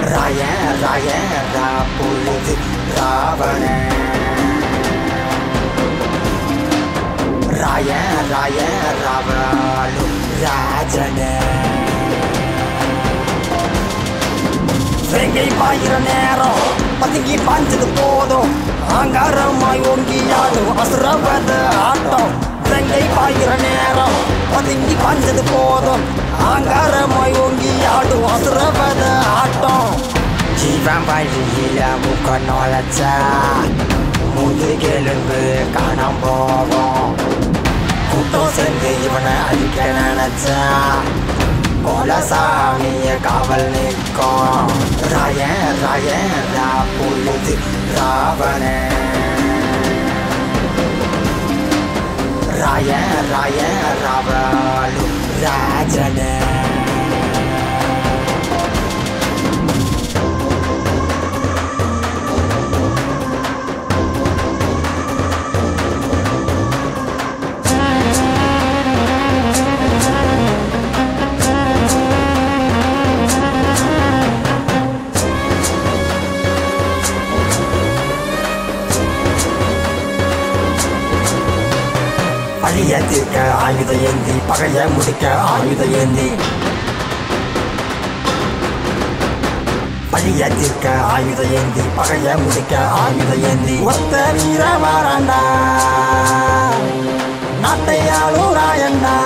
ராய ராய ரா பொழுது ராவண ராய ராய ராவணு ராஜன வேங்கை பாயிர நேரம் பதுங்கி பாஞ்சது போதும் ஆங்காரமாய் ஓங்கி ஆடும் அசுரவத ஆட்டம் வேங்கை பாயிர நேரம் பதுங்கி பாஞ்சது போதும் ஆங்காரமாய் ஓங்கி ஆடும் அசுரவத ஆட்டம் ஜீவன் வழியில முக்க நுழைச்சா முதுகெலும்பு காணாம போவோம் கூட்டம் சேர்ந்து இவனை அழிக்க நினைச்சா கோலசாமிய காவல் நிற்கும் ராய ராய ரா பொழுது ராவண ராய ராய ராவலு ராஜன பழிய தீர்க்க ஆயுத ஏந்தி பகைய முடிக்க ஆயுத ஏந்தி பழிய தீர்க்க ஆயுத ஏந்தி பகைய முடிக்க ஆயுத ஏந்தி ஒத்த வீர வாராண்டா நாட்டையாளூராயண்டா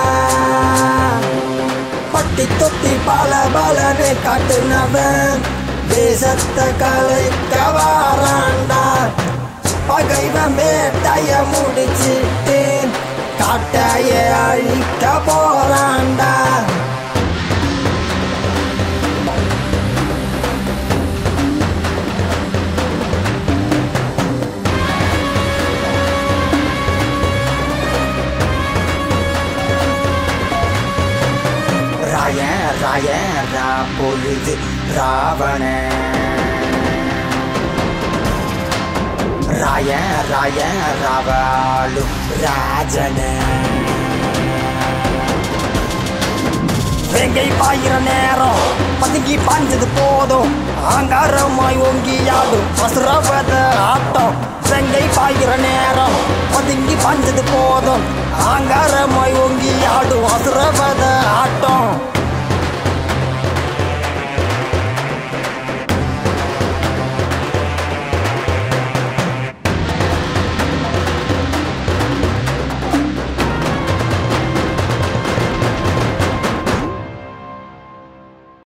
பட்டி தொட்டி பல பலனை காட்டுனவன் தேசத்தை கலைக்க வாராண்டா பகைவன் வேட்டைய முடிச்சிட்டேன் காட்டைய அழிக்க போறாண்டா ராய ராய ரா பொழுது ராவண ராய ராய ராவாலு ராஜன வேங்கை பாயிர நேரம் பதுங்கி பாஞ்சது போதும் ஆங்காரமாய் ஓங்கி ஆடும் அசுரவத ஆட்டம் வெங்கை பாயிர நேரம் பதுங்கி பாஞ்சது போதும் ஆங்காரமாய் ஓங்கி ஆடும் அசுரவத ஆட்டம்